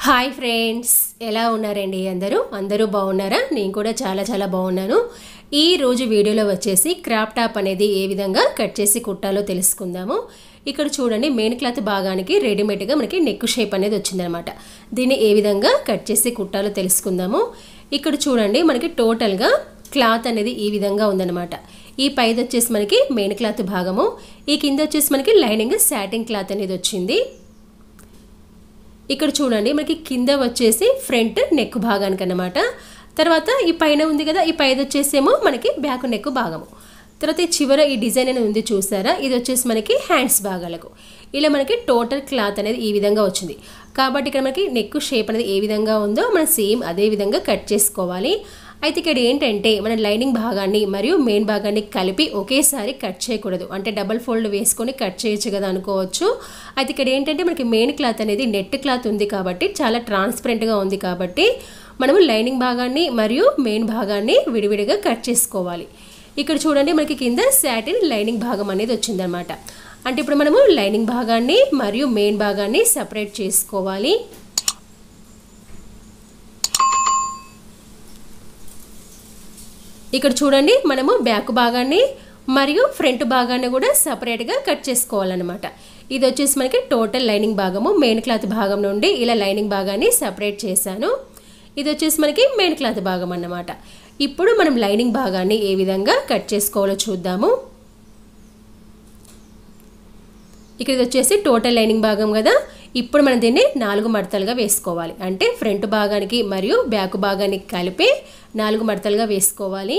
hi friends ఎలా ఉన్నారండి అందరూ అందరూ బాగున్నారా నేను కూడా చాలా చాలా బాగున్నాను ఈ రోజు వీడియోలో వచ్చేసి క్రాప్ టాప్ అనేది ఏ విధంగా కట్ చేసి కుట్టాలో తెలుసుకుందాము ఇక్కడ చూడండి మెయిన్ క్లాత్ భాగానికి రెడీమేడ్గా మనకి నెక్ షేప్ అనేది వచ్చిందనమాట దీన్ని ఏ విధంగా కట్ చేసి కుట్టాలో తెలుసుకుందాము ఇక్కడ చూడండి మనకి టోటల్గా క్లాత్ అనేది ఈ విధంగా ఉందన్నమాట ఈ పైది వచ్చేసి మనకి మెయిన్ క్లాత్ భాగము ఈ కింద వచ్చేసి మనకి లైనింగ్ సాటిన్ క్లాత్ అనేది వచ్చింది ఇక్కడ చూడండి మనకి కింద వచ్చేసి ఫ్రంట్ నెక్ భాగానికి అన్నమాట తర్వాత ఈ పైన ఉంది కదా ఈ పైది వచ్చేసేమో మనకి బ్యాక్ నెక్ భాగము తర్వాత ఈ చివర ఈ డిజైన్ అనేది ఉంది చూసారా ఇది వచ్చేసి మనకి హ్యాండ్స్ భాగాలకు ఇలా మనకి టోటల్ క్లాత్ అనేది ఈ విధంగా వచ్చింది కాబట్టి ఇక్కడ మనకి నెక్ షేప్ అనేది ఏ విధంగా ఉందో మనం సేమ్ అదే విధంగా కట్ చేసుకోవాలి అయితే ఇక్కడ ఏంటంటే మన లైనింగ్ భాగాన్ని మరియు మెయిన్ భాగాన్ని కలిపి ఒకేసారి కట్ చేయకూడదు అంటే డబల్ ఫోల్డ్ వేసుకొని కట్ చేయొచ్చు కదా అనుకోవచ్చు అయితే ఇక్కడ ఏంటంటే మనకి మెయిన్ క్లాత్ అనేది నెట్ క్లాత్ ఉంది కాబట్టి చాలా ట్రాన్స్పరెంట్గా ఉంది కాబట్టి మనము లైనింగ్ భాగాన్ని మరియు మెయిన్ భాగాన్ని విడివిడిగా కట్ చేసుకోవాలి ఇక్కడ చూడండి మనకి కింద శాటిన్ లైనింగ్ భాగం అనేది వచ్చిందనమాట అంటే ఇప్పుడు మనము లైనింగ్ భాగాన్ని మరియు మెయిన్ భాగాన్ని సపరేట్ చేసుకోవాలి ఇక్కడ చూడండి మనము బ్యాక్ భాగాన్ని మరియు ఫ్రంట్ భాగాన్ని కూడా సపరేట్గా కట్ చేసుకోవాలన్నమాట ఇది వచ్చేసి మనకి టోటల్ లైనింగ్ భాగము మెయిన్ క్లాత్ భాగం నుండి ఇలా లైనింగ్ భాగాన్ని సపరేట్ చేశాను ఇది వచ్చేసి మనకి మెయిన్ క్లాత్ భాగం అన్నమాట ఇప్పుడు మనం లైనింగ్ భాగాన్ని ఏ విధంగా కట్ చేసుకోవాలో చూద్దాము ఇక్కడ ఇది వచ్చేసి టోటల్ లైనింగ్ భాగం కదా ఇప్పుడు మనం దీన్ని నాలుగు మడతలుగా వేసుకోవాలి అంటే ఫ్రంట్ భాగానికి మరియు బ్యాక్ భాగానికి కలిపి నాలుగు మడతలుగా వేసుకోవాలి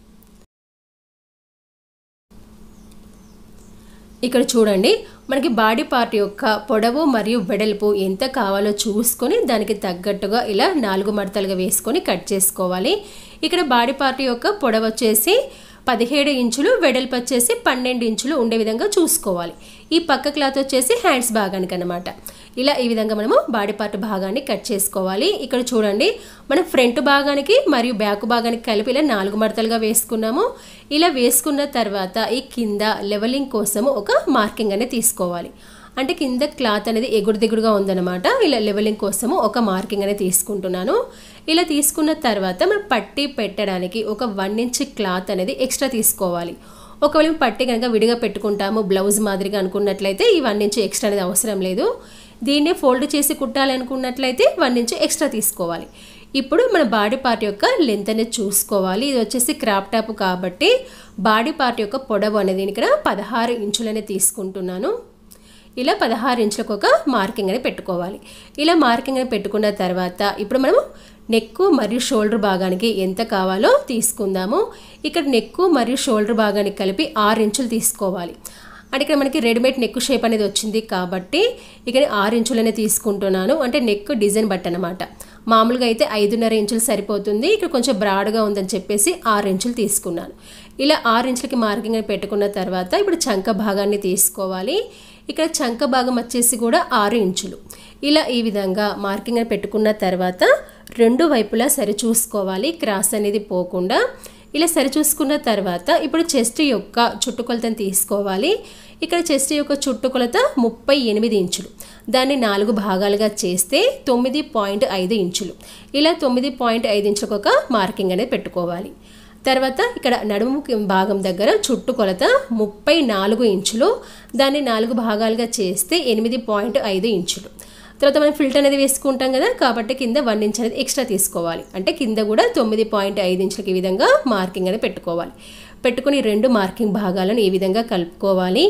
ఇక్కడ చూడండి మనకి బాడీ పార్ట్ యొక్క పొడవు మరియు వెడల్పు ఎంత కావాలో చూసుకొని దానికి తగ్గట్టుగా ఇలా నాలుగు మడతలుగా వేసుకొని కట్ చేసుకోవాలి ఇక్కడ బాడీ పార్ట్ యొక్క పొడవు వచ్చేసి పదిహేడు ఇంచులు వెడల్పు వచ్చేసి పన్నెండు ఇంచులు ఉండే విధంగా చూసుకోవాలి ఈ పక్క క్లాత్ వచ్చేసి హ్యాండ్స్ భాగానికి అనమాట ఇలా ఈ విధంగా మనము బాడీ పార్ట్ భాగాన్ని కట్ చేసుకోవాలి ఇక్కడ చూడండి మనం ఫ్రంట్ భాగానికి మరియు బ్యాక్ భాగానికి కలిపి ఇలా నాలుగు మడతలుగా వేసుకున్నాము ఇలా వేసుకున్న తర్వాత ఈ కింద లెవెలింగ్ కోసము ఒక మార్కింగ్ అనేది తీసుకోవాలి అంటే కింద క్లాత్ అనేది ఎగుడు దిగుడుగా ఉందన్నమాట ఇలా లెవెలింగ్ కోసము ఒక మార్కింగ్ అనేది తీసుకుంటున్నాను ఇలా తీసుకున్న తర్వాత మనం పట్టి పెట్టడానికి ఒక వన్ ఇంచ్ క్లాత్ అనేది ఎక్స్ట్రా తీసుకోవాలి ఒకవేళ పట్టి కనుక విడిగా పెట్టుకుంటాము బ్లౌజ్ మాదిరిగా అనుకున్నట్లయితే ఈ వన్ ఇంచ్ ఎక్స్ట్రా అనేది అవసరం లేదు దీన్నే ఫోల్డ్ చేసి కుట్టాలనుకున్నట్లయితే వన్ ఇంచ్ ఎక్స్ట్రా తీసుకోవాలి ఇప్పుడు మన బాడీ పార్ట్ యొక్క లెంత్ అనేది చూసుకోవాలి ఇది వచ్చేసి క్రాప్ టాప్ కాబట్టి బాడీ పార్ట్ యొక్క పొడవు అనేది ఇక్కడ పదహారు ఇంచులనే తీసుకుంటున్నాను ఇలా పదహారు ఇంచులకు ఒక మార్కింగ్ అని పెట్టుకోవాలి ఇలా మార్కింగ్ అని పెట్టుకున్న తర్వాత ఇప్పుడు మనము నెక్ మరియు షోల్డర్ భాగానికి ఎంత కావాలో తీసుకుందాము ఇక్కడ నెక్ మరియు షోల్డర్ భాగానికి కలిపి ఆరు ఇంచులు తీసుకోవాలి అంటే ఇక్కడ మనకి రెడీమేడ్ నెక్ షేప్ అనేది వచ్చింది కాబట్టి ఇక్కడ ఆరు ఇంచులనే తీసుకుంటున్నాను అంటే నెక్ డిజైన్ బట్టి అనమాట మామూలుగా అయితే ఐదున్నర ఇంచులు సరిపోతుంది ఇక్కడ కొంచెం బ్రాడ్గా ఉందని చెప్పేసి ఆరు ఇంచులు తీసుకున్నాను ఇలా ఆరు ఇంచులకి మార్కింగ్ అని పెట్టుకున్న తర్వాత ఇప్పుడు చంక భాగాన్ని తీసుకోవాలి ఇక్కడ చంక భాగం వచ్చేసి కూడా ఆరు ఇంచులు ఇలా ఈ విధంగా మార్కింగ్ అని పెట్టుకున్న తర్వాత రెండు వైపులా సరి చూసుకోవాలి క్రాస్ అనేది పోకుండా ఇలా సరి చూసుకున్న తర్వాత ఇప్పుడు చెస్ట్ యొక్క చుట్టుకొలతను తీసుకోవాలి ఇక్కడ చెస్ట్ యొక్క చుట్టుకొలత ముప్పై ఎనిమిది ఇంచులు దాన్ని నాలుగు భాగాలుగా చేస్తే తొమ్మిది పాయింట్ ఐదు ఇంచులు ఇలా తొమ్మిది పాయింట్ ఐదు ఇంచులకు ఒక మార్కింగ్ అనేది పెట్టుకోవాలి తర్వాత ఇక్కడ నడుము భాగం దగ్గర చుట్టుకొలత ముప్పై నాలుగు ఇంచులు దాన్ని నాలుగు భాగాలుగా చేస్తే ఎనిమిది పాయింట్ ఐదు ఇంచులు తర్వాత మనం ఫిల్టర్ అనేది వేసుకుంటాం కదా కాబట్టి కింద వన్ ఇంచ్ అనేది ఎక్స్ట్రా తీసుకోవాలి అంటే కింద కూడా తొమ్మిది పాయింట్ ఐదు ఇంచులకి ఈ విధంగా మార్కింగ్ అనేది పెట్టుకోవాలి పెట్టుకుని రెండు మార్కింగ్ భాగాలను ఈ విధంగా కలుపుకోవాలి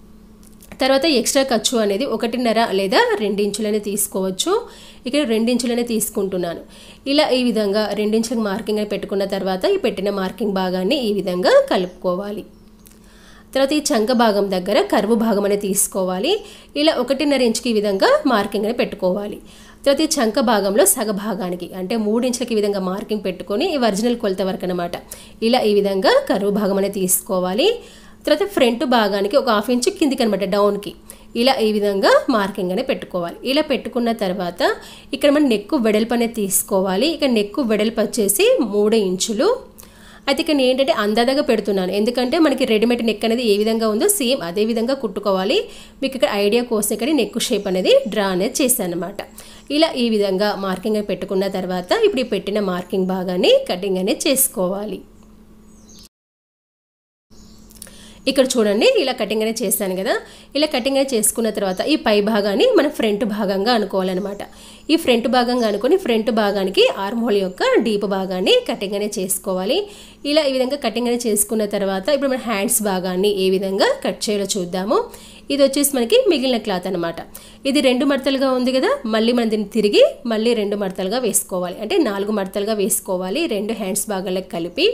తర్వాత ఎక్స్ట్రా ఖర్చు అనేది ఒకటిన్నర లేదా రెండించులనే తీసుకోవచ్చు ఇక్కడ రెండించులనే తీసుకుంటున్నాను ఇలా ఈ విధంగా రెండించులకు మార్కింగ్ అని పెట్టుకున్న తర్వాత ఈ పెట్టిన మార్కింగ్ భాగాన్ని ఈ విధంగా కలుపుకోవాలి తర్వాత ఈ చంక భాగం దగ్గర కరువు భాగం అనేది తీసుకోవాలి ఇలా ఒకటిన్నర ఇంచుకి ఈ విధంగా మార్కింగ్ అని పెట్టుకోవాలి తర్వాత ఈ చంక భాగంలో సగ భాగానికి అంటే మూడు ఇంచులకి ఈ విధంగా మార్కింగ్ పెట్టుకొని ఈ ఒరిజినల్ కొలత వరకు అనమాట ఇలా ఈ విధంగా కరువు భాగం అనేది తీసుకోవాలి తర్వాత ఫ్రంట్ భాగానికి ఒక హాఫ్ ఇంచ్ కిందికి అనమాట డౌన్కి ఇలా ఈ విధంగా మార్కింగ్ అనేది పెట్టుకోవాలి ఇలా పెట్టుకున్న తర్వాత ఇక్కడ మనం నెక్కు వెడల్పు అనేది తీసుకోవాలి ఇక నెక్కు వెడల్పు వచ్చేసి మూడు ఇంచులు అయితే ఇక్కడ నేను ఏంటంటే అందాదగా పెడుతున్నాను ఎందుకంటే మనకి రెడీమేడ్ నెక్ అనేది ఏ విధంగా ఉందో సేమ్ అదే విధంగా కుట్టుకోవాలి మీకు ఇక్కడ ఐడియా కోసం ఇక్కడ నెక్ షేప్ అనేది డ్రా అనేది చేశాను అనమాట ఇలా ఈ విధంగా మార్కింగ్ అని పెట్టుకున్న తర్వాత ఇప్పుడు ఈ పెట్టిన మార్కింగ్ భాగాన్ని కటింగ్ అనేది చేసుకోవాలి ఇక్కడ చూడండి ఇలా కటింగ్ అనేది చేశాను కదా ఇలా కటింగ్ అనేది చేసుకున్న తర్వాత ఈ పై భాగాన్ని మనం ఫ్రంట్ భాగంగా అనుకోవాలన్నమాట ఈ ఫ్రంట్ భాగంగా అనుకుని ఫ్రంట్ భాగానికి ఆర్మ్ హోల్ యొక్క డీప్ భాగాన్ని కటింగ్ అనేది చేసుకోవాలి ఇలా ఈ విధంగా కటింగ్ అనేది చేసుకున్న తర్వాత ఇప్పుడు మన హ్యాండ్స్ భాగాన్ని ఏ విధంగా కట్ చేయాలో చూద్దాము ఇది వచ్చేసి మనకి మిగిలిన క్లాత్ అనమాట ఇది రెండు మడతలుగా ఉంది కదా మళ్ళీ మనం దీన్ని తిరిగి మళ్ళీ రెండు మడతలుగా వేసుకోవాలి అంటే నాలుగు మడతలుగా వేసుకోవాలి రెండు హ్యాండ్స్ భాగాలకు కలిపి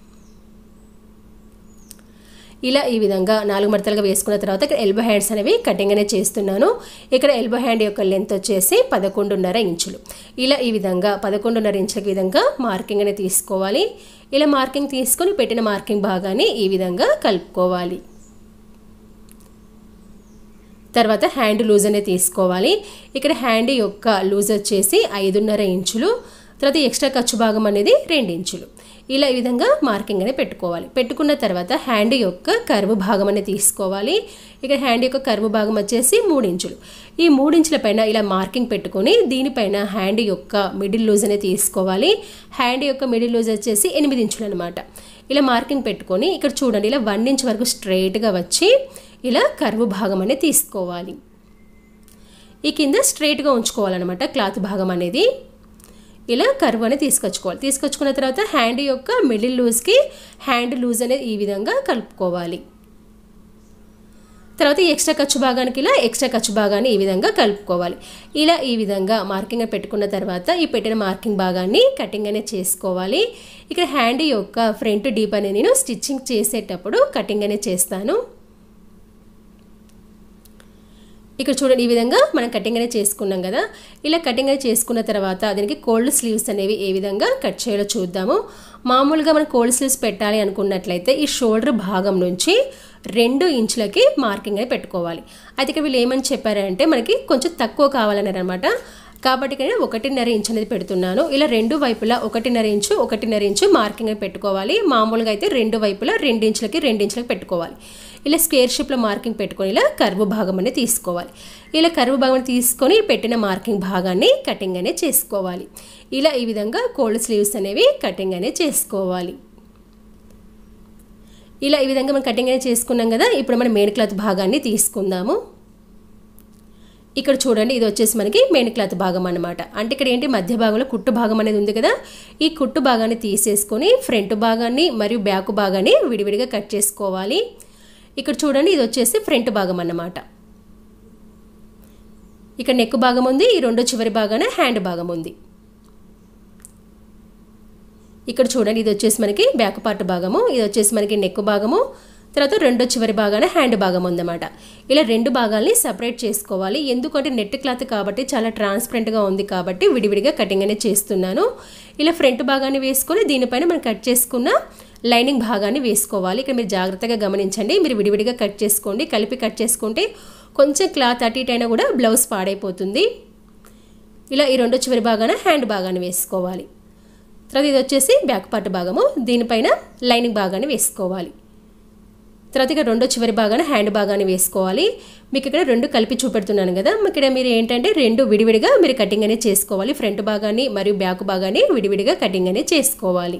ఇలా ఈ విధంగా నాలుగు మడతలుగా వేసుకున్న తర్వాత ఇక్కడ ఎల్బో హ్యాండ్స్ అనేవి కటింగ్ అనేది చేస్తున్నాను ఇక్కడ ఎల్బో హ్యాండ్ యొక్క లెంత్ వచ్చేసి పదకొండున్నర ఇంచులు ఇలా ఈ విధంగా పదకొండున్నర ఇంచుల విధంగా మార్కింగ్ అనేది తీసుకోవాలి ఇలా మార్కింగ్ తీసుకొని పెట్టిన మార్కింగ్ భాగాన్ని ఈ విధంగా కలుపుకోవాలి తర్వాత హ్యాండ్ లూజ్ అనేది తీసుకోవాలి ఇక్కడ హ్యాండ్ యొక్క లూజ్ వచ్చేసి ఐదున్నర ఇంచులు తర్వాత ఎక్స్ట్రా ఖర్చు భాగం అనేది రెండు ఇంచులు ఇలా ఈ విధంగా మార్కింగ్ అనేది పెట్టుకోవాలి పెట్టుకున్న తర్వాత హ్యాండ్ యొక్క కర్వ్ భాగం అనేది తీసుకోవాలి ఇక్కడ హ్యాండ్ యొక్క కర్వ్ భాగం వచ్చేసి మూడు ఇంచులు ఈ మూడు ఇంచుల పైన ఇలా మార్కింగ్ పెట్టుకొని దీనిపైన హ్యాండ్ యొక్క మిడిల్ లూజ్ అనేది తీసుకోవాలి హ్యాండ్ యొక్క మిడిల్ లూజ్ వచ్చేసి ఎనిమిది ఇంచులు అనమాట ఇలా మార్కింగ్ పెట్టుకొని ఇక్కడ చూడండి ఇలా వన్ ఇంచ్ వరకు స్ట్రైట్గా వచ్చి ఇలా కర్వ్ భాగం అనేది తీసుకోవాలి ఈ కింద స్ట్రైట్గా ఉంచుకోవాలన్నమాట క్లాత్ భాగం అనేది ఇలా కర్వ్ అనేది తీసుకొచ్చుకోవాలి తీసుకొచ్చుకున్న తర్వాత హ్యాండ్ యొక్క మిడిల్ లూజ్కి హ్యాండ్ లూజ్ అనేది ఈ విధంగా కలుపుకోవాలి తర్వాత ఈ ఎక్స్ట్రా ఖర్చు భాగానికి ఇలా ఎక్స్ట్రా ఖర్చు భాగాన్ని ఈ విధంగా కలుపుకోవాలి ఇలా ఈ విధంగా మార్కింగ్ పెట్టుకున్న తర్వాత ఈ పెట్టిన మార్కింగ్ భాగాన్ని కటింగ్ అనేది చేసుకోవాలి ఇక్కడ హ్యాండ్ యొక్క ఫ్రంట్ డీప్ అనేది నేను స్టిచ్చింగ్ చేసేటప్పుడు కటింగ్ అనేది చేస్తాను ఇక్కడ చూడండి ఈ విధంగా మనం కటింగ్ అనేది చేసుకున్నాం కదా ఇలా కటింగ్ అనేది చేసుకున్న తర్వాత దీనికి కోల్డ్ స్లీవ్స్ అనేవి ఏ విధంగా కట్ చేయాలో చూద్దాము మామూలుగా మనం కోల్డ్ స్లీవ్స్ పెట్టాలి అనుకున్నట్లయితే ఈ షోల్డర్ భాగం నుంచి రెండు ఇంచులకి మార్కింగ్ అనేది పెట్టుకోవాలి అయితే ఇక్కడ వీళ్ళు ఏమని చెప్పారంటే మనకి కొంచెం తక్కువ కావాలన్నారు అనమాట కాబట్టి ఇక్కడ ఒకటిన్నర ఇంచు అనేది పెడుతున్నాను ఇలా రెండు వైపులా ఒకటిన్నర ఇంచు ఒకటిన్నర ఇంచు మార్కింగ్ అనేది పెట్టుకోవాలి మామూలుగా అయితే రెండు వైపులా రెండు ఇంచులకి రెండు ఇంచులకి పెట్టుకోవాలి ఇలా స్క్వేర్ షేప్లో మార్కింగ్ పెట్టుకొని ఇలా కర్వ్ భాగం అనేది తీసుకోవాలి ఇలా కర్వ్ భాగం తీసుకొని పెట్టిన మార్కింగ్ భాగాన్ని కటింగ్ అనేది చేసుకోవాలి ఇలా ఈ విధంగా కోల్డ్ స్లీవ్స్ అనేవి కటింగ్ అనేది చేసుకోవాలి ఇలా ఈ విధంగా మనం కటింగ్ అనేది చేసుకున్నాం కదా ఇప్పుడు మనం మెయిన్ క్లాత్ భాగాన్ని తీసుకుందాము ఇక్కడ చూడండి ఇది వచ్చేసి మనకి మెయిన్ క్లాత్ భాగం అనమాట అంటే ఇక్కడ ఏంటి మధ్య భాగంలో కుట్టు భాగం అనేది ఉంది కదా ఈ కుట్టు భాగాన్ని తీసేసుకొని ఫ్రంట్ భాగాన్ని మరియు బ్యాక్ భాగాన్ని విడివిడిగా కట్ చేసుకోవాలి ఇక్కడ చూడండి ఇది వచ్చేసి ఫ్రంట్ భాగం అన్నమాట ఇక్కడ నెక్ భాగం ఉంది ఈ రెండో చివరి భాగాన హ్యాండ్ భాగం ఉంది ఇక్కడ చూడండి ఇది వచ్చేసి మనకి బ్యాక్ పార్ట్ భాగము ఇది వచ్చేసి మనకి నెక్ భాగము తర్వాత రెండో చివరి భాగాన హ్యాండ్ భాగం ఉందన్నమాట ఇలా రెండు భాగాల్ని సపరేట్ చేసుకోవాలి ఎందుకంటే నెట్ క్లాత్ కాబట్టి చాలా ట్రాన్స్పరెంట్గా ఉంది కాబట్టి విడివిడిగా కటింగ్ అనేది చేస్తున్నాను ఇలా ఫ్రంట్ భాగాన్ని వేసుకొని దీనిపైన మనం కట్ చేసుకున్న లైనింగ్ భాగాన్ని వేసుకోవాలి ఇక్కడ మీరు జాగ్రత్తగా గమనించండి మీరు విడివిడిగా కట్ చేసుకోండి కలిపి కట్ చేసుకుంటే కొంచెం క్లాత్ అటు ఇటు అయినా కూడా బ్లౌజ్ పాడైపోతుంది ఇలా ఈ రెండో చివరి భాగాన హ్యాండ్ భాగాన్ని వేసుకోవాలి తర్వాత ఇది వచ్చేసి బ్యాక్ పార్ట్ భాగము దీనిపైన లైనింగ్ భాగాన్ని వేసుకోవాలి తర్వాత ఇక్కడ రెండో చివరి భాగాన హ్యాండ్ భాగాన్ని వేసుకోవాలి మీకు ఇక్కడ రెండు కలిపి చూపెడుతున్నాను కదా ఇక్కడ మీరు ఏంటంటే రెండు విడివిడిగా మీరు కటింగ్ అనేది చేసుకోవాలి ఫ్రంట్ భాగాన్ని మరియు బ్యాక్ భాగాన్ని విడివిడిగా కటింగ్ అనేది చేసుకోవాలి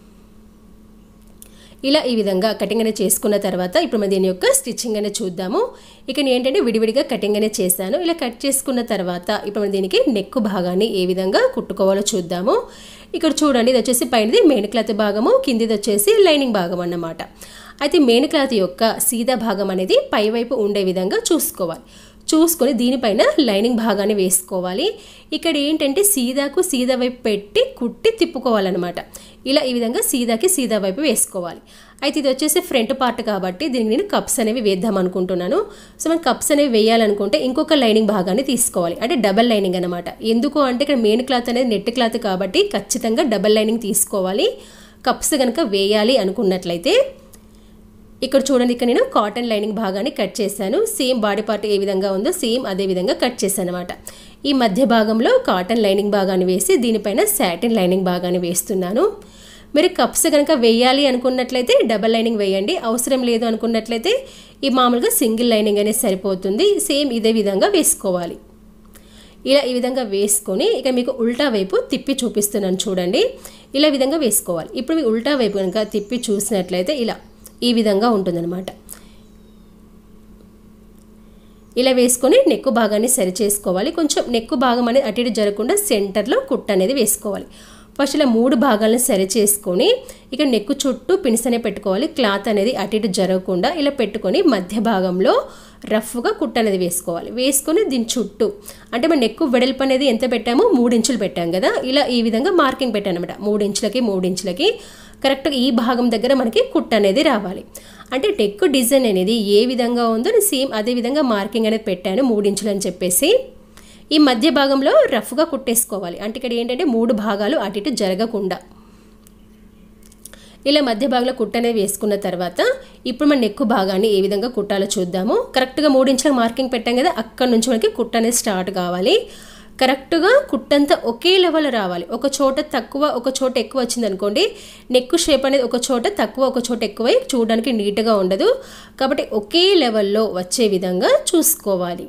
ఇలా ఈ విధంగా కటింగ్ అనేది చేసుకున్న తర్వాత ఇప్పుడు మనం దీని యొక్క స్టిచ్చింగ్ అనేది చూద్దాము ఇక నేను ఏంటంటే విడివిడిగా కటింగ్ అనేది చేశాను ఇలా కట్ చేసుకున్న తర్వాత ఇప్పుడు మనం దీనికి నెక్ భాగాన్ని ఏ విధంగా కుట్టుకోవాలో చూద్దాము ఇక్కడ చూడండి ఇది వచ్చేసి పైనది మెయిన్ క్లాత్ భాగము కిందిది వచ్చేసి లైనింగ్ భాగం అన్నమాట అయితే మెయిన్ క్లాత్ యొక్క సీదా భాగం అనేది పైవైపు ఉండే విధంగా చూసుకోవాలి చూసుకొని దీనిపైన లైనింగ్ భాగాన్ని వేసుకోవాలి ఇక్కడ ఏంటంటే సీదాకు సీదా వైపు పెట్టి కుట్టి తిప్పుకోవాలన్నమాట ఇలా ఈ విధంగా సీదాకి సీదా వైపు వేసుకోవాలి అయితే ఇది వచ్చేసి ఫ్రంట్ పార్ట్ కాబట్టి దీనికి నేను కప్స్ అనేవి వేద్దాం అనుకుంటున్నాను సో మనం కప్స్ అనేవి వేయాలనుకుంటే ఇంకొక లైనింగ్ భాగాన్ని తీసుకోవాలి అంటే డబల్ లైనింగ్ అనమాట ఎందుకు అంటే ఇక్కడ మెయిన్ క్లాత్ అనేది నెట్ క్లాత్ కాబట్టి ఖచ్చితంగా డబల్ లైనింగ్ తీసుకోవాలి కప్స్ కనుక వేయాలి అనుకున్నట్లయితే ఇక్కడ చూడండి ఇక్కడ నేను కాటన్ లైనింగ్ భాగాన్ని కట్ చేశాను సేమ్ బాడీ పార్ట్ ఏ విధంగా ఉందో సేమ్ అదే విధంగా కట్ చేశాను అనమాట ఈ మధ్య భాగంలో కాటన్ లైనింగ్ భాగాన్ని వేసి దీనిపైన శాటిన్ లైనింగ్ భాగాన్ని వేస్తున్నాను మీరు కప్స్ కనుక వేయాలి అనుకున్నట్లయితే డబల్ లైనింగ్ వేయండి అవసరం లేదు అనుకున్నట్లయితే ఈ మామూలుగా సింగిల్ లైనింగ్ అనేది సరిపోతుంది సేమ్ ఇదే విధంగా వేసుకోవాలి ఇలా ఈ విధంగా వేసుకొని ఇక మీకు ఉల్టా వైపు తిప్పి చూపిస్తున్నాను చూడండి ఇలా ఈ విధంగా వేసుకోవాలి ఇప్పుడు మీ ఉల్టా వైపు కనుక తిప్పి చూసినట్లయితే ఇలా ఈ విధంగా ఉంటుందన్నమాట ఇలా వేసుకొని నెక్కు భాగాన్ని సరి చేసుకోవాలి కొంచెం నెక్కు భాగం అనేది అటు ఇటు జరగకుండా సెంటర్లో కుట్ట అనేది వేసుకోవాలి ఫస్ట్ ఇలా మూడు భాగాలను సరి చేసుకొని ఇక నెక్కు చుట్టూ పినిసనే పెట్టుకోవాలి క్లాత్ అనేది అటు ఇటు జరగకుండా ఇలా పెట్టుకొని మధ్య భాగంలో రఫ్గా కుట్ట అనేది వేసుకోవాలి వేసుకొని దీని చుట్టూ అంటే మన నెక్కు వెడల్పు అనేది ఎంత పెట్టామో మూడు ఇంచులు పెట్టాం కదా ఇలా ఈ విధంగా మార్కింగ్ పెట్టాను అనమాట మూడు ఇంచులకి మూడు ఇంచులకి కరెక్ట్గా ఈ భాగం దగ్గర మనకి కుట్ట అనేది రావాలి అంటే టెక్ డిజైన్ అనేది ఏ విధంగా ఉందో నేను సేమ్ అదే విధంగా మార్కింగ్ అనేది పెట్టాను మూడు ఇంచులు అని చెప్పేసి ఈ మధ్య భాగంలో రఫ్గా కుట్టేసుకోవాలి అంటే ఇక్కడ ఏంటంటే మూడు భాగాలు అటు ఇటు జరగకుండా ఇలా మధ్య భాగంలో కుట్ట అనేది వేసుకున్న తర్వాత ఇప్పుడు మన నెక్కు భాగాన్ని ఏ విధంగా కుట్టాలో చూద్దాము కరెక్ట్గా మూడు ఇంచుల మార్కింగ్ పెట్టాం కదా అక్కడ నుంచి మనకి కుట్ట అనేది స్టార్ట్ కావాలి కరెక్ట్గా కుట్టంతా ఒకే లెవెల్ రావాలి ఒక చోట తక్కువ ఒక చోట ఎక్కువ వచ్చింది అనుకోండి నెక్కు షేప్ అనేది ఒక చోట తక్కువ ఒక చోట ఎక్కువై చూడడానికి నీట్గా ఉండదు కాబట్టి ఒకే లెవెల్లో వచ్చే విధంగా చూసుకోవాలి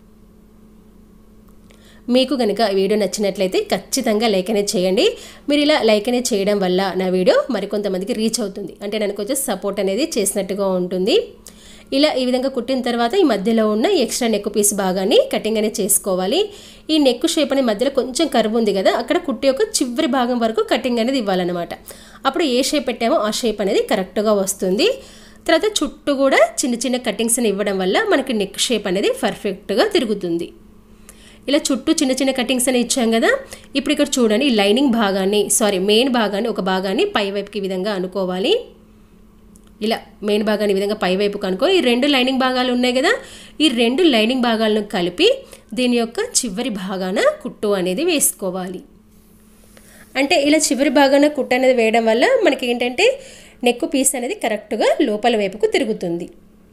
మీకు కనుక వీడియో నచ్చినట్లయితే ఖచ్చితంగా లైక్ అనేది చేయండి మీరు ఇలా లైక్ అనేది చేయడం వల్ల నా వీడియో మరికొంతమందికి రీచ్ అవుతుంది అంటే నాకు కొంచెం సపోర్ట్ అనేది చేసినట్టుగా ఉంటుంది ఇలా ఈ విధంగా కుట్టిన తర్వాత ఈ మధ్యలో ఉన్న ఎక్స్ట్రా నెక్ పీస్ భాగాన్ని కటింగ్ అనేది చేసుకోవాలి ఈ నెక్ షేప్ అనే మధ్యలో కొంచెం కర్వ్ ఉంది కదా అక్కడ కుట్టి యొక్క చివరి భాగం వరకు కటింగ్ అనేది ఇవ్వాలన్నమాట అప్పుడు ఏ షేప్ పెట్టామో ఆ షేప్ అనేది కరెక్ట్గా వస్తుంది తర్వాత చుట్టూ కూడా చిన్న చిన్న కటింగ్స్ని ఇవ్వడం వల్ల మనకి నెక్ షేప్ అనేది పర్ఫెక్ట్గా తిరుగుతుంది ఇలా చుట్టూ చిన్న చిన్న కటింగ్స్ అని ఇచ్చాం కదా ఇప్పుడు ఇక్కడ చూడండి ఈ లైనింగ్ భాగాన్ని సారీ మెయిన్ భాగాన్ని ఒక భాగాన్ని పై వైపుకి ఈ విధంగా అనుకోవాలి ఇలా మెయిన్ భాగాన్ని ఈ విధంగా పై వైపుకి అనుకో ఈ రెండు లైనింగ్ భాగాలు ఉన్నాయి కదా ఈ రెండు లైనింగ్ భాగాలను కలిపి దీని యొక్క చివరి భాగాన కుట్టు అనేది వేసుకోవాలి అంటే ఇలా చివరి భాగాన కుట్టు అనేది వేయడం వల్ల మనకి ఏంటంటే నెక్కు పీస్ అనేది కరెక్ట్గా లోపల వైపుకు తిరుగుతుంది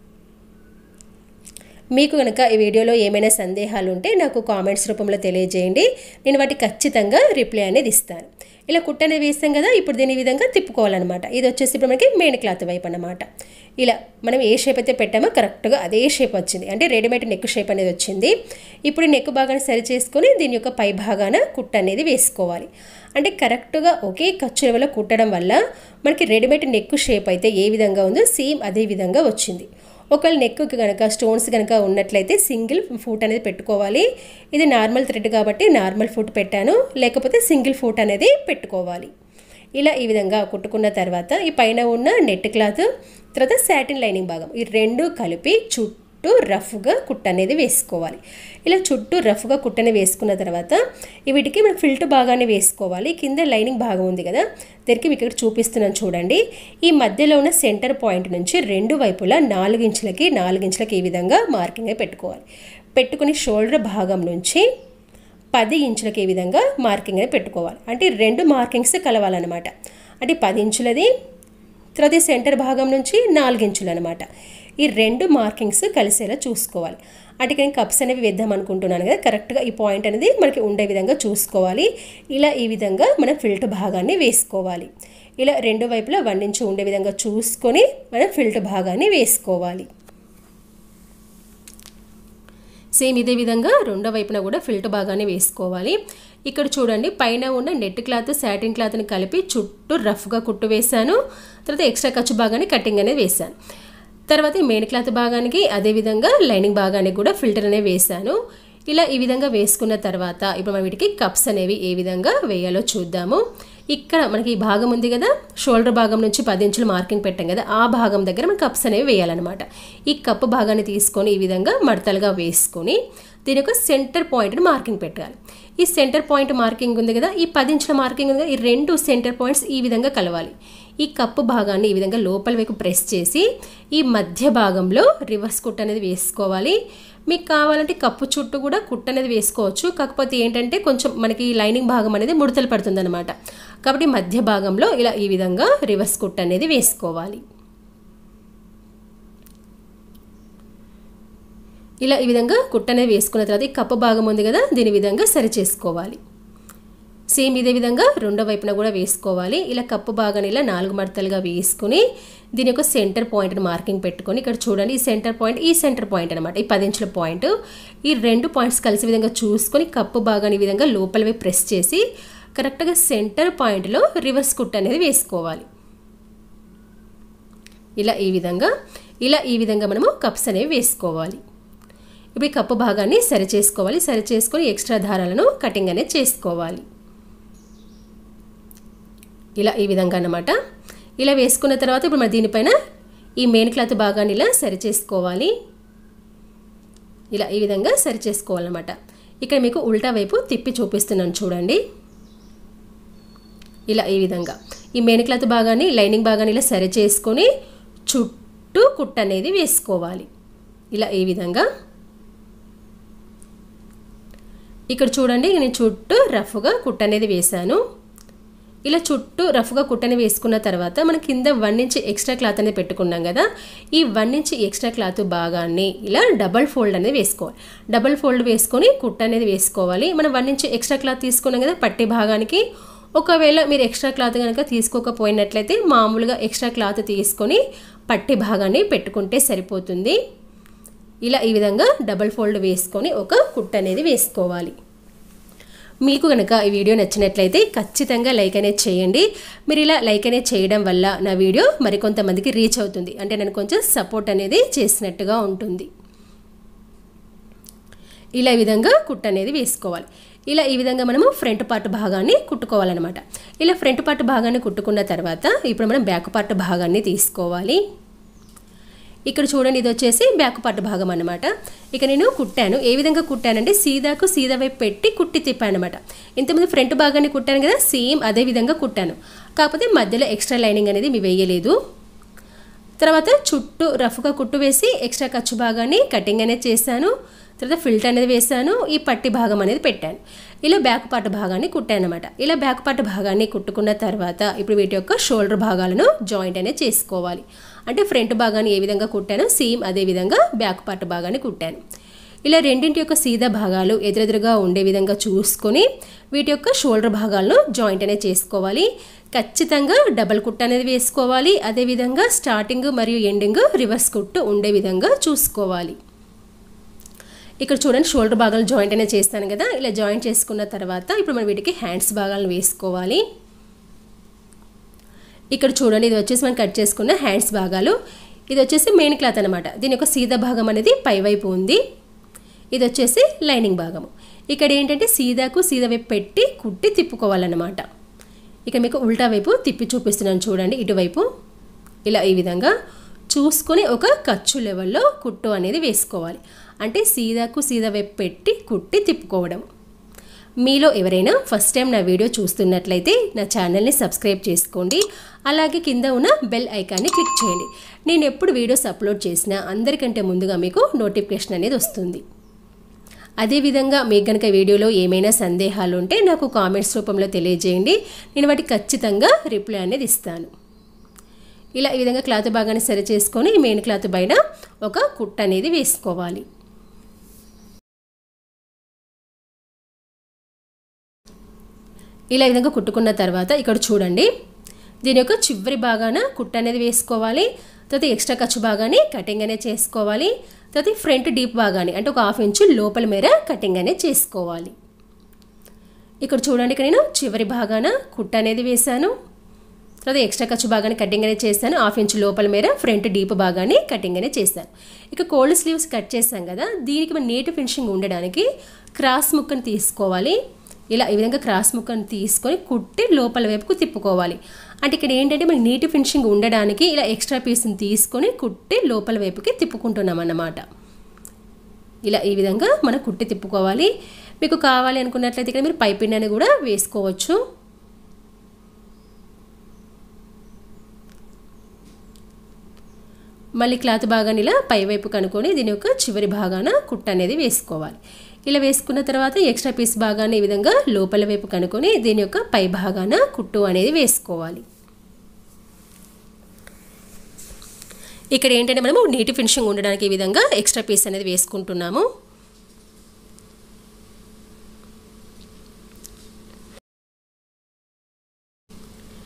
మీకు కనుక ఈ వీడియోలో ఏమైనా సందేహాలు ఉంటే నాకు కామెంట్స్ రూపంలో తెలియజేయండి నేను వాటికి ఖచ్చితంగా రిప్లై అనేది ఇస్తాను ఇలా కుట్ట అనేది వేస్తాం కదా ఇప్పుడు దీని ఈ విధంగా తిప్పుకోవాలన్నమాట ఇది వచ్చేసి ఇప్పుడు మనకి మెయిన్ క్లాత్ వైపు అన్నమాట ఇలా మనం ఏ షేప్ అయితే పెట్టామో కరెక్ట్గా అదే షేప్ వచ్చింది అంటే రెడీమేడ్ నెక్ షేప్ అనేది వచ్చింది ఇప్పుడు నెక్ భాగాన్ని సరి చేసుకొని దీని యొక్క పై భాగాన కుట్ట అనేది వేసుకోవాలి అంటే కరెక్ట్గా ఒకే ఖర్చు లెవెల్లో కుట్టడం వల్ల మనకి రెడీమేడ్ నెక్ షేప్ అయితే ఏ విధంగా ఉందో సేమ్ అదే విధంగా వచ్చింది ఒకవేళ నెక్కి కనుక స్టోన్స్ కనుక ఉన్నట్లయితే సింగిల్ ఫూట్ అనేది పెట్టుకోవాలి ఇది నార్మల్ థ్రెడ్ కాబట్టి నార్మల్ ఫూట్ పెట్టాను లేకపోతే సింగిల్ ఫూట్ అనేది పెట్టుకోవాలి ఇలా ఈ విధంగా కుట్టుకున్న తర్వాత ఈ పైన ఉన్న నెట్ క్లాత్ తర్వాత సాటిన్ లైనింగ్ భాగం ఈ రెండు కలిపి చుట్టూ రఫ్గా కుట్ట అనేది వేసుకోవాలి ఇలా చుట్టూ రఫ్గా కుట్టని వేసుకున్న తర్వాత వీటికి మనం ఫిల్ట్ భాగాన్ని వేసుకోవాలి కింద లైనింగ్ భాగం ఉంది కదా దీనికి మీకు ఇక్కడ చూపిస్తున్నాను చూడండి ఈ మధ్యలో ఉన్న సెంటర్ పాయింట్ నుంచి రెండు వైపులా నాలుగు ఇంచులకి నాలుగు ఇంచులకి ఈ విధంగా మార్కింగ్ అయి పెట్టుకోవాలి పెట్టుకుని షోల్డర్ భాగం నుంచి పది ఇంచులకి ఈ విధంగా మార్కింగ్ అనేది పెట్టుకోవాలి అంటే రెండు మార్కింగ్స్ కలవాలన్నమాట అంటే పది ఇంచులది తర్వాత ఈ సెంటర్ భాగం నుంచి నాలుగు ఇంచులు అనమాట ఈ రెండు మార్కింగ్స్ కలిసేలా చూసుకోవాలి అంటే ఇక్కడ కప్స్ అనేవి వేద్దాం అనుకుంటున్నాను కదా కరెక్ట్గా ఈ పాయింట్ అనేది మనకి ఉండే విధంగా చూసుకోవాలి ఇలా ఈ విధంగా మనం ఫిల్ట్ భాగాన్ని వేసుకోవాలి ఇలా రెండు వైపులా వన్ ఇంచు ఉండే విధంగా చూసుకొని మనం ఫిల్ట్ భాగాన్ని వేసుకోవాలి సేమ్ ఇదే విధంగా రెండో వైపున కూడా ఫిల్ట్ భాగాన్ని వేసుకోవాలి ఇక్కడ చూడండి పైన ఉన్న నెట్ క్లాత్ సాటిన్ క్లాత్ని కలిపి చుట్టూ రఫ్గా కుట్టు వేశాను తర్వాత ఎక్స్ట్రా ఖర్చు భాగాన్ని కటింగ్ అనేది వేశాను తర్వాత ఈ మెయిన్ క్లాత్ భాగానికి అదేవిధంగా లైనింగ్ భాగానికి కూడా ఫిల్టర్ అనేవి వేశాను ఇలా ఈ విధంగా వేసుకున్న తర్వాత ఇప్పుడు మనం వీటికి కప్స్ అనేవి ఏ విధంగా వేయాలో చూద్దాము ఇక్కడ మనకి ఈ భాగం ఉంది కదా షోల్డర్ భాగం నుంచి పది ఇంచులు మార్కింగ్ పెట్టాం కదా ఆ భాగం దగ్గర మనం కప్స్ అనేవి వేయాలన్నమాట ఈ కప్పు భాగాన్ని తీసుకొని ఈ విధంగా మడతలుగా వేసుకొని దీని యొక్క సెంటర్ పాయింట్ని మార్కింగ్ పెట్టాలి ఈ సెంటర్ పాయింట్ మార్కింగ్ ఉంది కదా ఈ పది ఇంచుల మార్కింగ్ ఉంది కదా ఈ రెండు సెంటర్ పాయింట్స్ ఈ విధంగా కలవాలి ఈ కప్పు భాగాన్ని ఈ విధంగా లోపల వైపు ప్రెస్ చేసి ఈ మధ్య భాగంలో రివర్స్ కుట్ అనేది వేసుకోవాలి మీకు కావాలంటే కప్పు చుట్టూ కూడా కుట్ అనేది వేసుకోవచ్చు కాకపోతే ఏంటంటే కొంచెం మనకి లైనింగ్ భాగం అనేది ముడతలు పడుతుందన్నమాట కాబట్టి మధ్య భాగంలో ఇలా ఈ విధంగా రివర్స్ కుట్ అనేది వేసుకోవాలి ఇలా ఈ విధంగా కుట్ అనేది వేసుకున్న తర్వాత ఈ కప్పు భాగం ఉంది కదా దీని విధంగా సరి చేసుకోవాలి సేమ్ ఇదే విధంగా రెండో వైపున కూడా వేసుకోవాలి ఇలా కప్పు భాగాన్ని ఇలా నాలుగు మడతలుగా వేసుకుని దీని యొక్క సెంటర్ పాయింట్ని మార్కింగ్ పెట్టుకొని ఇక్కడ చూడండి ఈ సెంటర్ పాయింట్ ఈ సెంటర్ పాయింట్ అనమాట ఈ పది ఇంచుల పాయింట్ ఈ రెండు పాయింట్స్ కలిసే విధంగా చూసుకొని కప్పు భాగాన్ని ఈ విధంగా లోపలివి ప్రెస్ చేసి కరెక్ట్గా సెంటర్ పాయింట్లో రివర్స్ కుట్ అనేది వేసుకోవాలి ఇలా ఈ విధంగా ఇలా ఈ విధంగా మనము కప్స్ అనేవి వేసుకోవాలి ఇప్పుడు ఈ కప్పు భాగాన్ని సరి చేసుకోవాలి సరి చేసుకొని ఎక్స్ట్రా దారాలను కటింగ్ అనేది చేసుకోవాలి ఇలా ఈ విధంగా అన్నమాట ఇలా వేసుకున్న తర్వాత ఇప్పుడు మరి దీనిపైన ఈ మెయిన్ క్లాత్ భాగాన్ని ఇలా సరి చేసుకోవాలి ఇలా ఈ విధంగా సరి చేసుకోవాలన్నమాట ఇక్కడ మీకు ఉల్టా వైపు తిప్పి చూపిస్తున్నాను చూడండి ఇలా ఈ విధంగా ఈ మెయిన్ క్లాత్ భాగాన్ని లైనింగ్ భాగాన్ని ఇలా సరి చేసుకొని చుట్టూ కుట్ట అనేది వేసుకోవాలి ఇలా ఈ విధంగా ఇక్కడ చూడండి నేను చుట్టూ రఫ్గా కుట్ట అనేది వేశాను ఇలా చుట్టూ రఫ్గా కుట్టని వేసుకున్న తర్వాత మనం కింద వన్ ఇంచ్ ఎక్స్ట్రా క్లాత్ అనేది పెట్టుకున్నాం కదా ఈ వన్ ఇంచ్ ఎక్స్ట్రా క్లాత్ భాగాన్ని ఇలా డబల్ ఫోల్డ్ అనేది వేసుకోవాలి డబల్ ఫోల్డ్ వేసుకొని కుట్ట అనేది వేసుకోవాలి మనం వన్ ఇంచ్ ఎక్స్ట్రా క్లాత్ తీసుకున్నాం కదా పట్టి భాగానికి ఒకవేళ మీరు ఎక్స్ట్రా క్లాత్ కనుక తీసుకోకపోయినట్లయితే మామూలుగా ఎక్స్ట్రా క్లాత్ తీసుకొని పట్టి భాగాన్ని పెట్టుకుంటే సరిపోతుంది ఇలా ఈ విధంగా డబల్ ఫోల్డ్ వేసుకొని ఒక కుట్ట అనేది వేసుకోవాలి మీకు కనుక ఈ వీడియో నచ్చినట్లయితే ఖచ్చితంగా లైక్ అనేది చేయండి మీరు ఇలా లైక్ అనేది చేయడం వల్ల నా వీడియో మరికొంతమందికి రీచ్ అవుతుంది అంటే నేను కొంచెం సపోర్ట్ అనేది చేసినట్టుగా ఉంటుంది ఇలా ఈ విధంగా కుట్ట అనేది వేసుకోవాలి ఇలా ఈ విధంగా మనము ఫ్రంట్ పార్ట్ భాగాన్ని కుట్టుకోవాలన్నమాట ఇలా ఫ్రంట్ పార్ట్ భాగాన్ని కుట్టుకున్న తర్వాత ఇప్పుడు మనం బ్యాక్ పార్ట్ భాగాన్ని తీసుకోవాలి ఇక్కడ చూడండి ఇది వచ్చేసి బ్యాక్ పార్ట్ భాగం అనమాట ఇక నేను కుట్టాను ఏ విధంగా కుట్టానంటే సీదాకు సీదా వైపు పెట్టి కుట్టి తిప్పాను అనమాట ఇంతకుముందు ఫ్రంట్ భాగాన్ని కుట్టాను కదా సేమ్ అదే విధంగా కుట్టాను కాకపోతే మధ్యలో ఎక్స్ట్రా లైనింగ్ అనేది మీ వేయలేదు తర్వాత చుట్టూ రఫ్గా కుట్టు వేసి ఎక్స్ట్రా ఖర్చు భాగాన్ని కటింగ్ అనేది చేశాను తర్వాత ఫిల్టర్ అనేది వేశాను ఈ పట్టి భాగం అనేది పెట్టాను ఇలా బ్యాక్ పార్ట్ భాగాన్ని కుట్టాను అనమాట ఇలా బ్యాక్ పార్ట్ భాగాన్ని కుట్టుకున్న తర్వాత ఇప్పుడు వీటి యొక్క షోల్డర్ భాగాలను జాయింట్ అనేది చేసుకోవాలి అంటే ఫ్రంట్ భాగాన్ని ఏ విధంగా కుట్టానో సేమ్ అదే విధంగా బ్యాక్ పార్ట్ భాగాన్ని కుట్టాను ఇలా రెండింటి యొక్క సీదా భాగాలు ఎదురెదురుగా ఉండే విధంగా చూసుకొని వీటి యొక్క షోల్డర్ భాగాలను జాయింట్ అనేది చేసుకోవాలి ఖచ్చితంగా డబల్ కుట్టు అనేది వేసుకోవాలి అదేవిధంగా స్టార్టింగ్ మరియు ఎండింగ్ రివర్స్ కుట్టు ఉండే విధంగా చూసుకోవాలి ఇక్కడ చూడండి షోల్డర్ భాగాలు జాయింట్ అనేది చేస్తాను కదా ఇలా జాయింట్ చేసుకున్న తర్వాత ఇప్పుడు మనం వీటికి హ్యాండ్స్ భాగాలను వేసుకోవాలి ఇక్కడ చూడండి ఇది వచ్చేసి మనం కట్ చేసుకున్న హ్యాండ్స్ భాగాలు ఇది వచ్చేసి మెయిన్ క్లాత్ అనమాట దీని యొక్క సీదా భాగం అనేది పైవైపు ఉంది ఇది వచ్చేసి లైనింగ్ భాగము ఇక్కడ ఏంటంటే సీదాకు సీదా వైపు పెట్టి కుట్టి తిప్పుకోవాలన్నమాట ఇక మీకు ఉల్టా వైపు తిప్పి చూపిస్తున్నాను చూడండి ఇటువైపు ఇలా ఈ విధంగా చూసుకొని ఒక ఖర్చు లెవెల్లో కుట్టు అనేది వేసుకోవాలి అంటే సీదాకు సీదా వైపు పెట్టి కుట్టి తిప్పుకోవడం మీలో ఎవరైనా ఫస్ట్ టైం నా వీడియో చూస్తున్నట్లయితే నా ఛానల్ని సబ్స్క్రైబ్ చేసుకోండి అలాగే కింద ఉన్న బెల్ ఐకాన్ని క్లిక్ చేయండి నేను ఎప్పుడు వీడియోస్ అప్లోడ్ చేసినా అందరికంటే ముందుగా మీకు నోటిఫికేషన్ అనేది వస్తుంది అదేవిధంగా మీకు కనుక వీడియోలో ఏమైనా సందేహాలు ఉంటే నాకు కామెంట్స్ రూపంలో తెలియజేయండి నేను వాటికి ఖచ్చితంగా రిప్లై అనేది ఇస్తాను ఇలా ఈ విధంగా క్లాత్ భాగాన్ని సరి చేసుకొని మెయిన్ క్లాత్ పైన ఒక కుట్ట అనేది వేసుకోవాలి ఇలా ఈ విధంగా కుట్టుకున్న తర్వాత ఇక్కడ చూడండి దీని యొక్క చివరి భాగాన కుట్ట అనేది వేసుకోవాలి తర్వాత ఎక్స్ట్రా ఖర్చు భాగాన్ని కటింగ్ అనేది చేసుకోవాలి తర్వాత ఫ్రంట్ డీప్ భాగాన్ని అంటే ఒక హాఫ్ ఇంచు లోపల మేర కటింగ్ అనేది చేసుకోవాలి ఇక్కడ చూడండి ఇక్కడ నేను చివరి భాగాన కుట్ట అనేది వేశాను తర్వాత ఎక్స్ట్రా ఖర్చు భాగాన్ని కటింగ్ అనేది చేశాను హాఫ్ ఇంచ్ లోపల మేర ఫ్రంట్ డీప్ భాగాన్ని కటింగ్ అనేది చేశాను ఇక కోల్డ్ స్లీవ్స్ కట్ చేశాం కదా దీనికి మన నీట్ ఫినిషింగ్ ఉండడానికి క్రాస్ ముక్కను తీసుకోవాలి ఇలా ఈ విధంగా క్రాస్ ముక్కను తీసుకొని కుట్టి లోపల వైపుకు తిప్పుకోవాలి అంటే ఇక్కడ ఏంటంటే మనకి నీటి ఫినిషింగ్ ఉండడానికి ఇలా ఎక్స్ట్రా పీస్ని తీసుకొని కుట్టి లోపల వైపుకి తిప్పుకుంటున్నాం అన్నమాట ఇలా ఈ విధంగా మనం కుట్టి తిప్పుకోవాలి మీకు కావాలి అనుకున్నట్లయితే ఇక్కడ మీరు పైపిండి అని కూడా వేసుకోవచ్చు మళ్ళీ క్లాత్ భాగాన్ని ఇలా పైవైపు కనుక్కొని దీని యొక్క చివరి భాగాన కుట్ట అనేది వేసుకోవాలి ఇలా వేసుకున్న తర్వాత ఎక్స్ట్రా పీస్ భాగాన్ని ఈ విధంగా లోపల వైపు కనుక్కొని దీని యొక్క పై భాగాన కుట్టు అనేది వేసుకోవాలి ఇక్కడ ఏంటంటే మనము నీటి ఫినిషింగ్ ఉండడానికి ఈ విధంగా ఎక్స్ట్రా పీస్ అనేది వేసుకుంటున్నాము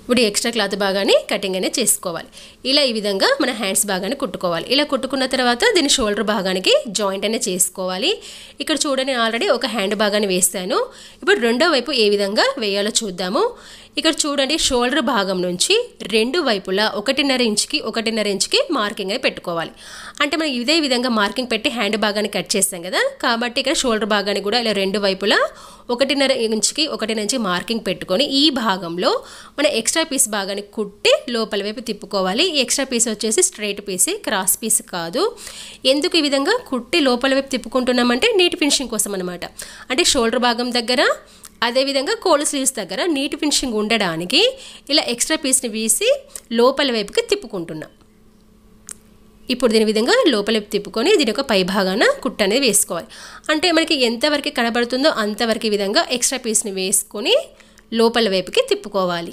ఇప్పుడు ఎక్స్ట్రా క్లాత్ భాగాన్ని కటింగ్ అనేది చేసుకోవాలి ఇలా ఈ విధంగా మన హ్యాండ్స్ భాగాన్ని కుట్టుకోవాలి ఇలా కుట్టుకున్న తర్వాత దీని షోల్డర్ భాగానికి జాయింట్ అనేది చేసుకోవాలి ఇక్కడ చూడండి నేను ఆల్రెడీ ఒక హ్యాండ్ భాగాన్ని వేస్తాను ఇప్పుడు రెండో వైపు ఏ విధంగా వేయాలో చూద్దాము ఇక్కడ చూడండి షోల్డర్ భాగం నుంచి రెండు వైపులా ఒకటిన్నర ఇంచుకి ఒకటిన్నర ఇంచుకి మార్కింగ్ అనేది పెట్టుకోవాలి అంటే మనం ఇదే విధంగా మార్కింగ్ పెట్టి హ్యాండ్ భాగాన్ని కట్ చేస్తాం కదా కాబట్టి ఇక్కడ షోల్డర్ భాగాన్ని కూడా ఇలా రెండు వైపులా ఒకటిన్నర ఇంచుకి ఒకటిన్నర ఇంచుకి మార్కింగ్ పెట్టుకొని ఈ భాగంలో మన ఎక్స్ట్రా పీస్ భాగాన్ని కుట్టి లోపల వైపు తిప్పుకోవాలి ఈ ఎక్స్ట్రా పీస్ వచ్చేసి స్ట్రైట్ పీస్ క్రాస్ పీస్ కాదు ఎందుకు ఈ విధంగా కుట్టి లోపల వైపు తిప్పుకుంటున్నామంటే నీట్ ఫినిషింగ్ కోసం అనమాట అంటే షోల్డర్ భాగం దగ్గర అదేవిధంగా కోల్ స్లీవ్స్ దగ్గర నీట్ ఫినిషింగ్ ఉండడానికి ఇలా ఎక్స్ట్రా పీస్ని వీసి లోపల వైపుకి తిప్పుకుంటున్నాం ఇప్పుడు దీని విధంగా లోపల తిప్పుకొని దీని యొక్క పై భాగాన కుట్ట అనేది వేసుకోవాలి అంటే మనకి ఎంతవరకు కనబడుతుందో అంతవరకు ఈ విధంగా ఎక్స్ట్రా పీస్ని వేసుకొని లోపల వైపుకి తిప్పుకోవాలి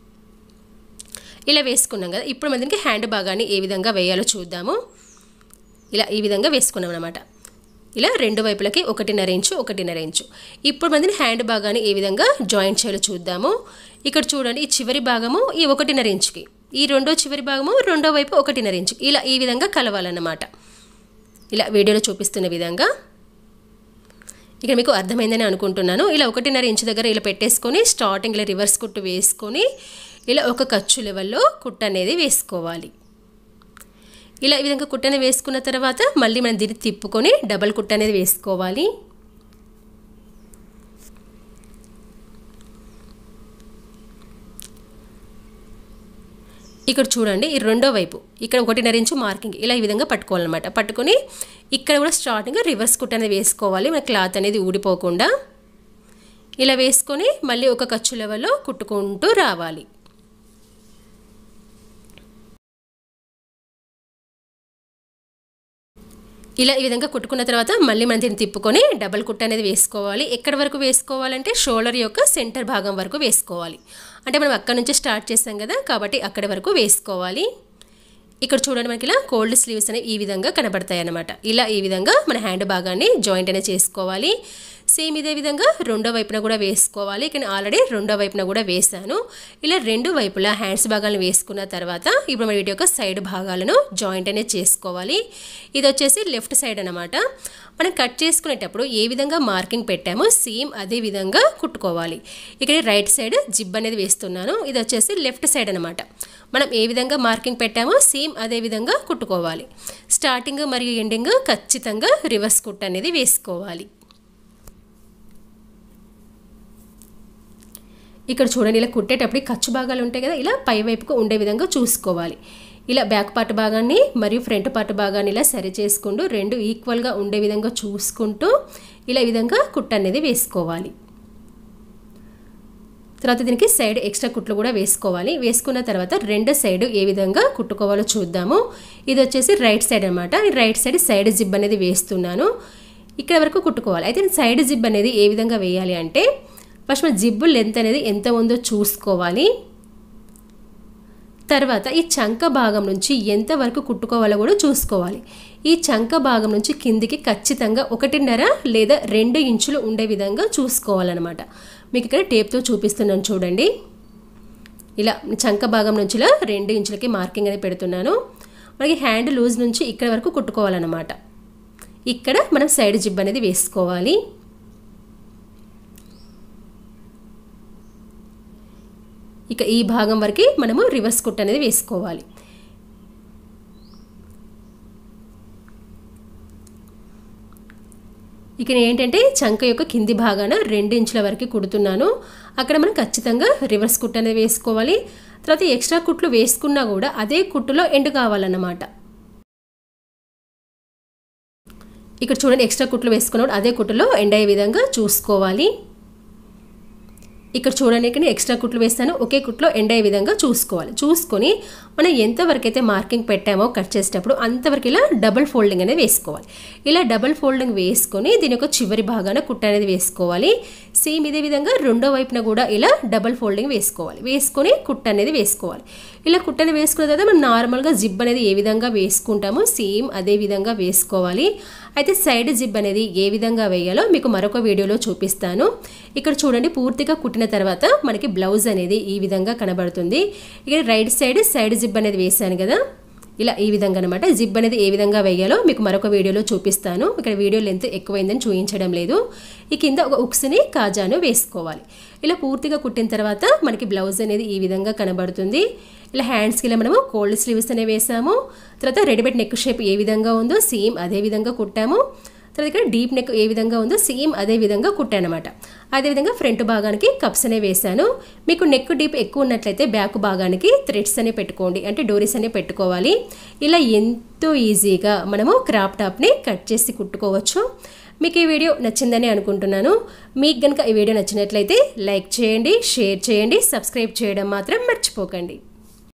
ఇలా వేసుకున్నాం కదా ఇప్పుడు మన దీనికి హ్యాండ్ భాగాన్ని ఏ విధంగా వేయాలో చూద్దాము ఇలా ఈ విధంగా వేసుకున్నాం అనమాట ఇలా రెండు వైపులకి ఒకటిన్నర ఇంచు ఒకటిన్నర ఇంచు ఇప్పుడు మందిని హ్యాండ్ భాగాన్ని ఏ విధంగా జాయింట్ చేయాలో చూద్దాము ఇక్కడ చూడండి ఈ చివరి భాగము ఈ ఒకటిన్నర ఇంచుకి ఈ రెండో చివరి భాగము రెండో వైపు ఒకటిన్నర ఇంచు ఇలా ఈ విధంగా కలవాలన్నమాట ఇలా వీడియోలో చూపిస్తున్న విధంగా ఇక్కడ మీకు అర్థమైందని అనుకుంటున్నాను ఇలా ఒకటిన్నర ఇంచు దగ్గర ఇలా పెట్టేసుకొని స్టార్టింగ్ ఇలా రివర్స్ కుట్టు వేసుకొని ఇలా ఒక ఖర్చు లెవెల్లో కుట్టు అనేది వేసుకోవాలి ఇలా ఈ విధంగా కుట్టని వేసుకున్న తర్వాత మళ్ళీ మనం దీన్ని తిప్పుకొని డబల్ కుట్ట అనేది వేసుకోవాలి ఇక్కడ చూడండి ఈ రెండో వైపు ఇక్కడ ఒకటిన్నర ఇంచు మార్కింగ్ ఇలా ఈ విధంగా పట్టుకోవాలన్నమాట పట్టుకొని ఇక్కడ కూడా స్టార్టింగ్ రివర్స్ కుట్ అనేది వేసుకోవాలి మన క్లాత్ అనేది ఊడిపోకుండా ఇలా వేసుకొని మళ్ళీ ఒక ఖర్చు లెవెల్లో కుట్టుకుంటూ రావాలి ఇలా ఈ విధంగా కుట్టుకున్న తర్వాత మళ్ళీ మనం దీన్ని తిప్పుకొని డబల్ కుట్ట అనేది వేసుకోవాలి ఎక్కడి వరకు వేసుకోవాలంటే షోల్డర్ యొక్క సెంటర్ భాగం వరకు వేసుకోవాలి అంటే మనం అక్కడ నుంచి స్టార్ట్ చేస్తాం కదా కాబట్టి అక్కడి వరకు వేసుకోవాలి ఇక్కడ చూడండి మనకి ఇలా కోల్డ్ స్లీవ్స్ అనేవి ఈ విధంగా కనబడతాయి అన్నమాట ఇలా ఈ విధంగా మన హ్యాండ్ భాగాన్ని జాయింట్ అనేది చేసుకోవాలి సేమ్ ఇదే విధంగా రెండో వైపున కూడా వేసుకోవాలి ఇక్కడ ఆల్రెడీ రెండో వైపున కూడా వేసాను ఇలా రెండు వైపులా హ్యాండ్స్ భాగాలను వేసుకున్న తర్వాత ఇప్పుడు మన వీటి యొక్క సైడ్ భాగాలను జాయింట్ అనేది చేసుకోవాలి ఇది వచ్చేసి లెఫ్ట్ సైడ్ అనమాట మనం కట్ చేసుకునేటప్పుడు ఏ విధంగా మార్కింగ్ పెట్టామో సేమ్ అదే విధంగా కుట్టుకోవాలి ఇక్కడ రైట్ సైడ్ జిబ్ అనేది వేస్తున్నాను ఇది వచ్చేసి లెఫ్ట్ సైడ్ అనమాట మనం ఏ విధంగా మార్కింగ్ పెట్టామో సేమ్ అదే విధంగా కుట్టుకోవాలి స్టార్టింగ్ మరియు ఎండింగ్ ఖచ్చితంగా రివర్స్ కుట్ అనేది వేసుకోవాలి ఇక్కడ చూడండి ఇలా కుట్టేటప్పుడు ఖర్చు భాగాలు ఉంటాయి కదా ఇలా పై వైపుకు ఉండే విధంగా చూసుకోవాలి ఇలా బ్యాక్ పార్ట్ భాగాన్ని మరియు ఫ్రంట్ పార్ట్ భాగాన్ని ఇలా సరి చేసుకుంటూ రెండు ఈక్వల్గా ఉండే విధంగా చూసుకుంటూ ఇలా ఈ విధంగా కుట్ట అనేది వేసుకోవాలి తర్వాత దీనికి సైడ్ ఎక్స్ట్రా కుట్లు కూడా వేసుకోవాలి వేసుకున్న తర్వాత రెండు సైడ్ ఏ విధంగా కుట్టుకోవాలో చూద్దాము ఇది వచ్చేసి రైట్ సైడ్ అనమాట రైట్ సైడ్ సైడ్ జిబ్ అనేది వేస్తున్నాను ఇక్కడ వరకు కుట్టుకోవాలి అయితే సైడ్ జిబ్ అనేది ఏ విధంగా వేయాలి అంటే ఫస్ట్ మన జిబ్బు లెంత్ అనేది ఎంత ఉందో చూసుకోవాలి తర్వాత ఈ చంక భాగం నుంచి ఎంత వరకు కుట్టుకోవాలో కూడా చూసుకోవాలి ఈ చంక భాగం నుంచి కిందికి ఖచ్చితంగా ఒకటిన్నర లేదా రెండు ఇంచులు ఉండే విధంగా చూసుకోవాలన్నమాట మీకు ఇక్కడ టేప్తో చూపిస్తున్నాను చూడండి ఇలా చంక భాగం నుంచి ఇలా రెండు ఇంచులకి మార్కింగ్ అనేది పెడుతున్నాను మనకి హ్యాండ్ లూజ్ నుంచి ఇక్కడ వరకు కుట్టుకోవాలన్నమాట ఇక్కడ మనం సైడ్ జిబ్ అనేది వేసుకోవాలి ఇక ఈ భాగం వరకు మనము రివర్స్ కుట్ అనేది వేసుకోవాలి ఇక ఏంటంటే చంక యొక్క కింది భాగాన రెండు ఇంచుల వరకు కుడుతున్నాను అక్కడ మనం ఖచ్చితంగా రివర్స్ కుట్ అనేది వేసుకోవాలి తర్వాత ఎక్స్ట్రా కుట్లు వేసుకున్నా కూడా అదే కుట్టులో ఎండు కావాలన్నమాట ఇక్కడ చూడండి ఎక్స్ట్రా కుట్లు వేసుకున్నప్పుడు అదే కుట్టులో ఎండ్ అయ్యే విధంగా చూసుకోవాలి ఇక్కడ చూడండి ఇక్కడ ఎక్స్ట్రా కుట్లు వేస్తాను ఒకే కుట్లో ఎండ్ అయ్యే విధంగా చూసుకోవాలి చూసుకొని మనం ఎంతవరకు అయితే మార్కింగ్ పెట్టామో కట్ చేసేటప్పుడు అంతవరకు ఇలా డబుల్ ఫోల్డింగ్ అనేది వేసుకోవాలి ఇలా డబుల్ ఫోల్డింగ్ వేసుకొని దీని యొక్క చివరి భాగాన కుట్ట అనేది వేసుకోవాలి సేమ్ ఇదే విధంగా రెండో వైపున కూడా ఇలా డబుల్ ఫోల్డింగ్ వేసుకోవాలి వేసుకొని కుట్ట అనేది వేసుకోవాలి ఇలా కుట్టని వేసుకున్న తర్వాత మనం నార్మల్గా జిబ్ అనేది ఏ విధంగా వేసుకుంటామో సేమ్ అదే విధంగా వేసుకోవాలి అయితే సైడ్ జిబ్ అనేది ఏ విధంగా వేయాలో మీకు మరొక వీడియోలో చూపిస్తాను ఇక్కడ చూడండి పూర్తిగా కుట్టిన తర్వాత మనకి బ్లౌజ్ అనేది ఈ విధంగా కనబడుతుంది ఇక్కడ రైట్ సైడ్ సైడ్ జిబ్ అనేది వేసాను కదా ఇలా ఈ విధంగా అనమాట జిబ్ అనేది ఏ విధంగా వేయాలో మీకు మరొక వీడియోలో చూపిస్తాను ఇక్కడ వీడియో లెంత్ ఎక్కువైందని చూపించడం లేదు ఈ కింద ఒక ఉక్స్ని కాజాను వేసుకోవాలి ఇలా పూర్తిగా కుట్టిన తర్వాత మనకి బ్లౌజ్ అనేది ఈ విధంగా కనబడుతుంది ఇలా హ్యాండ్స్కి ఇలా మనము కోల్డ్ స్లీవ్స్ అనేవి వేసాము తర్వాత రెడీమేడ్ నెక్ షేప్ ఏ విధంగా ఉందో సేమ్ అదే విధంగా కుట్టాము తర్వాత ఇక్కడ డీప్ నెక్ ఏ విధంగా ఉందో సేమ్ అదే విధంగా కుట్టానమాట అదేవిధంగా ఫ్రంట్ భాగానికి కప్స్ అనే వేశాను మీకు నెక్ డీప్ ఎక్కువ ఉన్నట్లయితే బ్యాక్ భాగానికి థ్రెడ్స్ అనే పెట్టుకోండి అంటే డోరీస్ అనే పెట్టుకోవాలి ఇలా ఎంతో ఈజీగా మనము క్రాప్ టాప్ని కట్ చేసి కుట్టుకోవచ్చు మీకు ఈ వీడియో నచ్చిందని అనుకుంటున్నాను మీకు కనుక ఈ వీడియో నచ్చినట్లయితే లైక్ చేయండి షేర్ చేయండి సబ్స్క్రైబ్ చేయడం మాత్రం మర్చిపోకండి